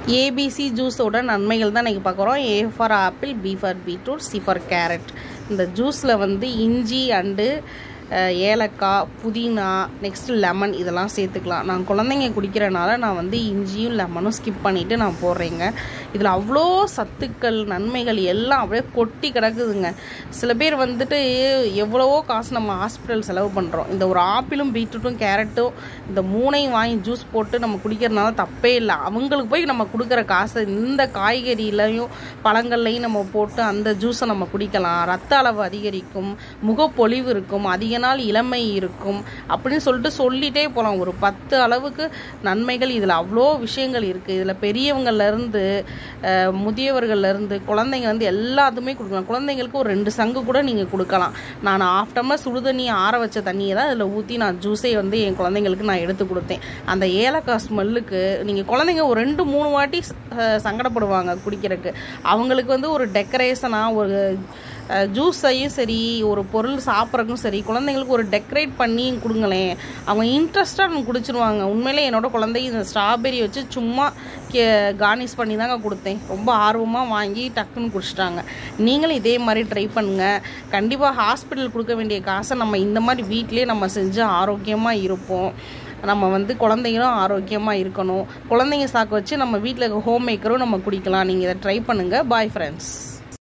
ABC ஜூஸோட நன்மைகள் தான் இன்றைக்கி பார்க்குறோம் A for apple B for beetroot C for carrot இந்த ஜூஸில் வந்து இஞ்சி அண்டு அஹ், ஏலக்காய் புதினா நெக்ஸ்ட்டு லெமன் இதெல்லாம் சேர்த்துக்கலாம் நான் குழந்தைங்க குடிக்கிறனால நான் வந்து இஞ்சியும் லெமனும் ஸ்கிப் பண்ணிவிட்டு நான் போடுறேங்க இதில் அவ்வளோ சத்துக்கள் நன்மைகள் எல்லாம் அப்படியே கொட்டி கிடக்குதுங்க சில பேர் வந்துட்டு எவ்வளவோ காசு நம்ம ஹாஸ்பிட்டல் செலவு பண்ணுறோம் இந்த ஒரு ஆப்பிளும் பீட்ரூட்டும் கேரட்டும் இந்த மூணையும் வாங்கி ஜூஸ் போட்டு நம்ம குடிக்கிறனால தப்பே இல்லை அவங்களுக்கு போய் நம்ம கொடுக்குற காசை இந்த காய்கறியிலையும் பழங்கள்லையும் நம்ம போட்டு அந்த ஜூஸை நம்ம குடிக்கலாம் ரத்த அளவு அதிகரிக்கும் முகப்பொலிவு இருக்கும் அதிக நாள் இளமை இருக்கும் அப்படின்னு சொல்லிட்டு சொல்லிட்டே போகலாம் ஒரு பத்து அளவுக்கு நன்மைகள் இதில் அவ்வளோ விஷயங்கள் இருக்குது இதில் பெரியவங்கள்லேருந்து முதியவர்கள்லேருந்து குழந்தைங்க வந்து எல்லாத்துமே கொடுக்கலாம் குழந்தைங்களுக்கு ஒரு ரெண்டு சங்கு கூட நீங்கள் கொடுக்கலாம் நான் ஆஃப் டம்ளர் சுடு தண்ணி ஆற வச்ச தண்ணியை தான் இதில் ஊற்றி நான் ஜூஸே வந்து என் குழந்தைங்களுக்கு நான் எடுத்து கொடுத்தேன் அந்த ஏலக்காய் ஸ்மெல்லுக்கு நீங்கள் குழந்தைங்க ஒரு ரெண்டு மூணு வாட்டி அஹ், சங்கடப்படுவாங்க குடிக்கிறதுக்கு அவங்களுக்கு வந்து ஒரு டெக்கரேஷனாக ஒரு ஜூஸையும் சரி ஒரு பொருள் சாப்பிட்றதுக்கும் சரி குழந்தைங்களுக்கு ஒரு டெக்கரேட் பண்ணி கொடுங்களேன் அவங்க இன்ட்ரெஸ்டாக குடிச்சிருவாங்க உண்மையிலே என்னோட குழந்தை இந்த ஸ்ட்ராபெரி வச்சு சும்மா கே கார்னிஷ் பண்ணி தாங்க கொடுத்தேன் ரொம்ப ஆர்வமாக வாங்கி டக்குன்னு குடிச்சிட்டாங்க நீங்களும் இதே மாதிரி ட்ரை பண்ணுங்கள் கண்டிப்பாக ஹாஸ்பிட்டல் கொடுக்க வேண்டிய காசை நம்ம இந்த மாதிரி வீட்டிலேயே நம்ம செஞ்சு ஆரோக்கியமாக இருப்போம் நம்ம வந்து குழந்தைங்களும் ஆரோக்கியமாக இருக்கணும் குழந்தைங்க சாக்கு வச்சு நம்ம வீட்டில் இருக்க ஹோம் மேக்கரும் நம்ம குடிக்கலாம் நீங்கள் இதை ட்ரை பண்ணுங்கள் பாய் ஃப்ரெண்ட்ஸ்